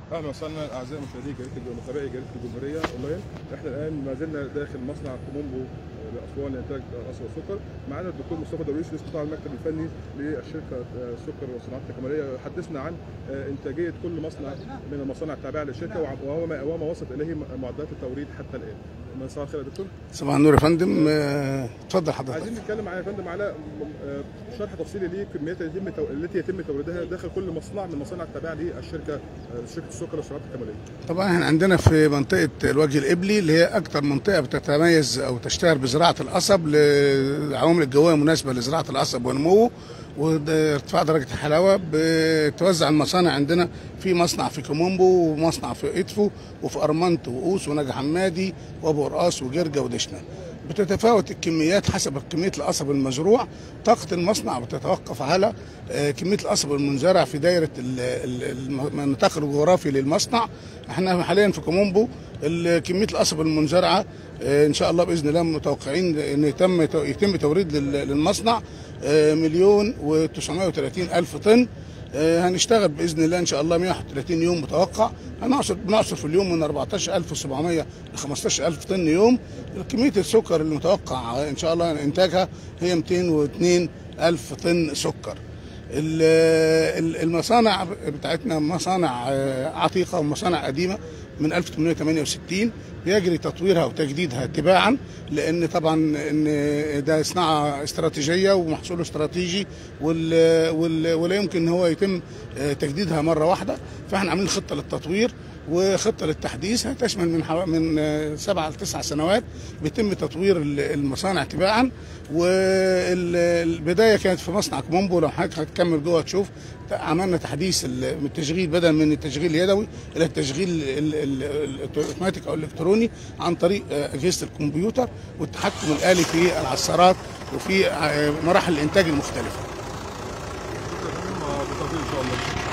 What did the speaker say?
اهلا وسهلا اعزائي مشاهدي جريده متابعي جريده الجمهوريه اونلاين احنا الان ما زلنا داخل مصنع كومومبو لاسوان لانتاج القصب والسكر معانا الدكتور مصطفى درويش رئيس قطاع المكتب الفني للشركه السكر والصناعات التكميليه حدثنا عن انتاجيه كل مصنع من المصانع التابعه للشركه وهو ما وما وصلت اليه معدات التوريد حتى الان مساء الخير يا دكتور صباح النور يا فندم آه، اتفضل حضرتك عايزين نتكلم يا فندم على آه، شرح تفصيلي لكميات التي يتم تو- التي يتم توريدها داخل كل مصنع من المصانع التابعه للشركه آه، شركه السكر والصناعات التكميليه طبعا احنا عندنا في منطقه الوجه الابلي اللي هي اكثر منطقه بتتميز او تشتهر بزراعه القصب للعوامل الجويه مناسبه لزراعه القصب ونموه وارتفاع درجه الحلاوه بتوزع المصانع عندنا في مصنع في كومومبو ومصنع في ادفو وفي ارمنت وقوس ونجا حمادي وابو قرقاص وجرجا ودشنا بتتفاوت الكميات حسب كميه القصب المزروع طاقه المصنع بتتوقف على آه، كميه القصب المنزرع في دايره ال- ال- النطاق الجغرافي للمصنع احنا حاليا في كومومبو ال- كميه القصب المنزرعه آه، ان شاء الله باذن الله متوقعين ان يتم يتم توريد لل- للمصنع آه، مليون و930 الف طن آه، هنشتغل باذن الله ان شاء الله 131 يوم متوقع هنعصر بنعصر في اليوم من 14700 ل 15000 طن يوم كميه السكر المتوقع ان شاء الله انتاجها هي 202 الف طن سكر ال- ال- المصانع بتاعتنا مصانع آه، عتيقه ومصانع قديمه من 1868 بيجري تطويرها وتجديدها تباعا لان طبعا ان ده صناعه استراتيجيه ومحصول استراتيجي وال وال ولا يمكن ان هو يتم آه، تجديدها مره واحده فاحنا عاملين خطه للتطوير وخطه للتحديث هتشمل من حوا... من آه، سبعه لتسع سنوات بيتم تطوير ال- المصانع تباعا والبدايه كانت في مصنع كومومبو لو حضرتك هتكمل جوه تشوف عملنا تحديث ال- من التشغيل بدل من التشغيل اليدوي الى التشغيل ال- ال- ال- الاوتوماتيك او الالكتروني عن طريق آه، اجهزه الكمبيوتر والتحكم الالي في العصارات وفي آه، مراحل الانتاج المختلفه بالتوفيق ان شاء الله